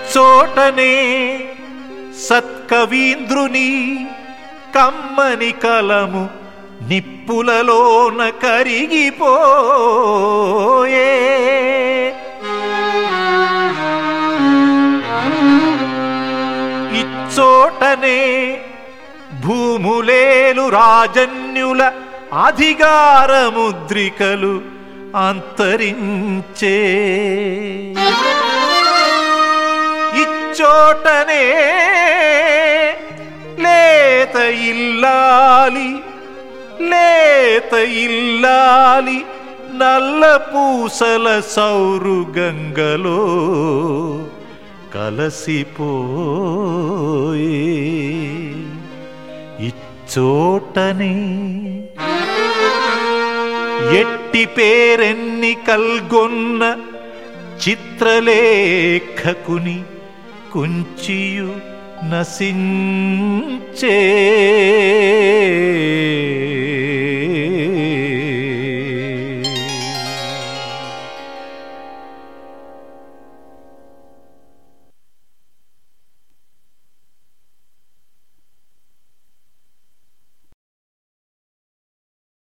ఇచ్చోటనే సత్కవీంద్రుని కమ్మని కలము నిప్పులలోన కరిగిపోయే ఇచ్చోటనే భూములేలు రాజన్యుల అధికారముద్రికలు అంతరించే ఇచ్చోటనే లేత ఇల్లాలి లేత ఇల్లాలి నల్ల పూసల సౌరు గంగలో కలసిపోయే ఇచ్చోటనే ఎట్టి పేరెన్ని కల్గొన్న చిత్రలేఖకుని కుంచియు నశించే